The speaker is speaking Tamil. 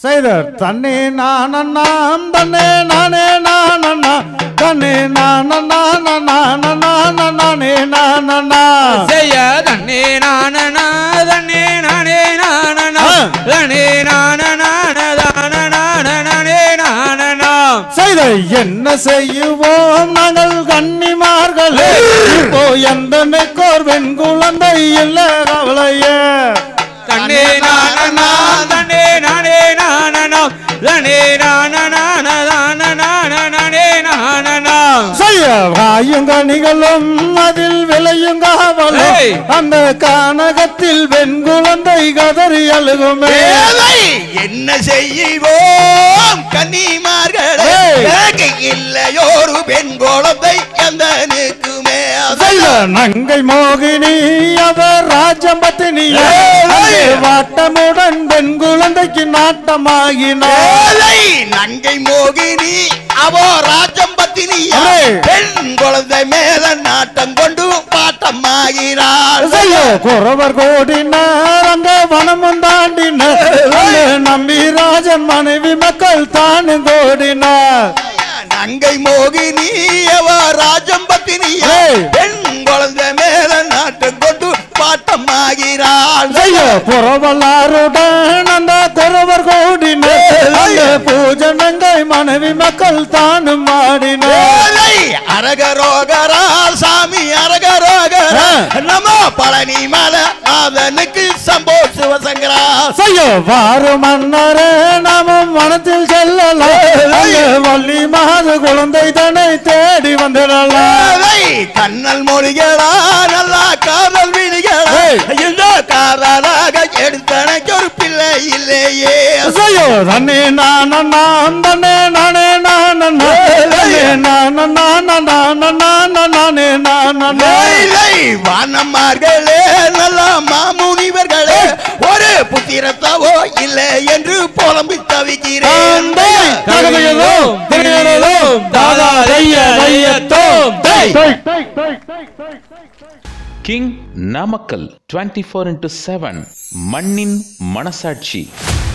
செய்த தன்னே நானண்ணாம் தன்னே நானே நானண்ணா தன்னே நானண்ணா நானே நானண்ணா செய்ய தன்னே நானனா தன்னே நானே நானனா ஆ. தன்னே நானனா தானே நானனா செய்த என்ன செய்யுவோம் நாங்கள் கன்னிமார்களே இப்போ எந்த நெக்கோர் வெண் குழந்தை இல்ல கவலையே தன்னே நானனா தன்னே நானே நானனா தன்னே நானனா தானே நானனா செய்ய வாயுங்க நிகழும் அதில் விளையும் காவலும் ஏய். அந்த கானகத்தில் வெண் குழந்தை கதறி அழுகுமே ஏழை என்ன செய்வோம் கன்னிமார்களே ஏய். எனக்கு இல்லையோரு பெண் குழந்தை எந்த நிற்குமே செய்த நங்கை மோகினி அவர் ராஜம்பத்தினியே ஏய். வாட்டமுடன் பெண் குழந்தைக்கு நாட்டமாகினார் ஏழை நங்கை மோகினி அவோ ராஜம்பத்தினியா ஏய். பெண் குழந்தை மேல நாட்டம் கொண்டு பாட்டமாகிறாள் செய்ய குறவர் கோடினார் அங்க வனமும் தாண்டினார் அங்கே நம்பி ராஜன் மனைவி மக்கள் தானும் கோடினார் நங்கை மோகினி அவ ராஜம்பத்தினியா ஏய். பெண் குழந்தை மேல நாட்டம் கொண்டு பாட்டமாகிறாள் செய்ய புறவலாருடன் அந்த குறவர் கோடினார் அங்கே பூஜனங்கை மனைவி மக்கள் தானும் ஆடினார் ஏழை அரகரோகரா சாமி அரகரோகரா ஆ. நம பழனி மலை நாதனுக்கு சம்போ சிவசங்கரா செய்ய வாரு மன்னரே நாமும் வனத்தில் செல்லலாம் அங்கே வள்ளி மாது குழந்தை தன்னை தேடி வந்திடலாம் ஏழை கண்ணல் மொழிகளா நல்லா காதல் விழிகளா ஏய். இந்த காதலாக எடுத்தனைக்கு ஒரு பிள்ளை இல்லையே செய்யோ தன்னே நானண்ணாம் தன்னே நானே நானண்ணா தன்னே நானண்ணா நானே நானண்ணா ஏழை வானம்மார்களே நல்ல மாமுனிவர்களே ஒரு புத்திரத்தவோ இல்லை என்று புலம்பி தவிக்கிறேன் தகமையதும் திரையறதும் தாதா தைய தையத்தோம் தை king Namakkal twenty four into seven மண்ணின் மனசாட்சி